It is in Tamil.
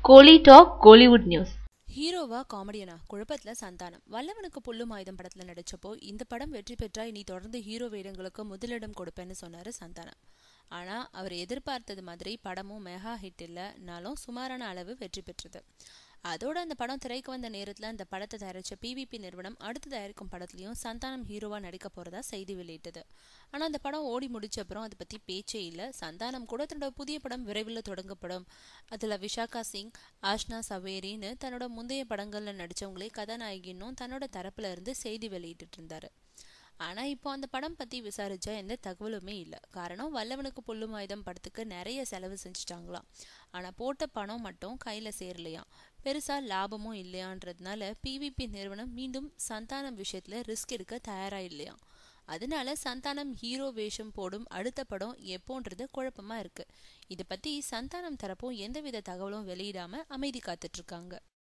கோலி டாக் கோலிவுட் நியூஸ் ஹீரோவா காமெடியனா குழப்பத்துல சந்தானம் வல்லவனுக்கு புல்லும் ஆயுதம் படத்துல நடிச்சப்போ இந்த படம் வெற்றி பெற்றா இனி தொடர்ந்து ஹீரோ வேடங்களுக்கு முதலிடம் கொடுப்பேன்னு சொன்னாரு சந்தானம் ஆனா அவர் எதிர்பார்த்தது மாதிரி படமும் மெகா ஹிட் இல்லைனாலும் சுமாரான அளவு வெற்றி பெற்றது அதோட அந்த படம் திரைக்கு வந்த நேரத்துல அந்த படத்தை தயாரிச்ச பிவிபி நிறுவனம் அடுத்து தயாரிக்கும் படத்துலயும் சந்தானம் ஹீரோவா நடிக்க போறதா செய்தி வெளியிட்டது ஆனா அந்த படம் ஓடி முடிச்ச அப்புறம் அதை பத்தி பேச்சே இல்ல சந்தானம் கூட தன்னோட புதிய படம் விரைவில் தொடங்கப்படும் அதுல விஷாகா சிங் ஆஷ்னா சவேரின்னு தன்னோட முந்தைய படங்கள்ல நடிச்சவங்களே கதாநாயகின்னும் தன்னோட தரப்புல இருந்து செய்தி வெளியிட்டு இருந்தாரு ஆனா இப்போ அந்த படம் பத்தி விசாரிச்சா எந்த தகவலுமே இல்ல காரணம் வல்லவனுக்கு புல்லும் ஆயுதம் படத்துக்கு நிறைய செலவு செஞ்சுட்டாங்களாம் ஆனா போட்ட பணம் மட்டும் கையில சேரலையாம் பெருசா லாபமும் இல்லையான்றதுனால பிவிபி நிறுவனம் மீண்டும் சந்தானம் விஷயத்துல ரிஸ்க் எடுக்க தயாரா இல்லையாம் அதனால சந்தானம் ஹீரோ வேஷம் போடும் அடுத்த படம் எப்போன்றது குழப்பமா இருக்கு இதை பத்தி சந்தானம் தரப்பும் எந்தவித தகவலும் வெளியிடாம அமைதி காத்துட்டு இருக்காங்க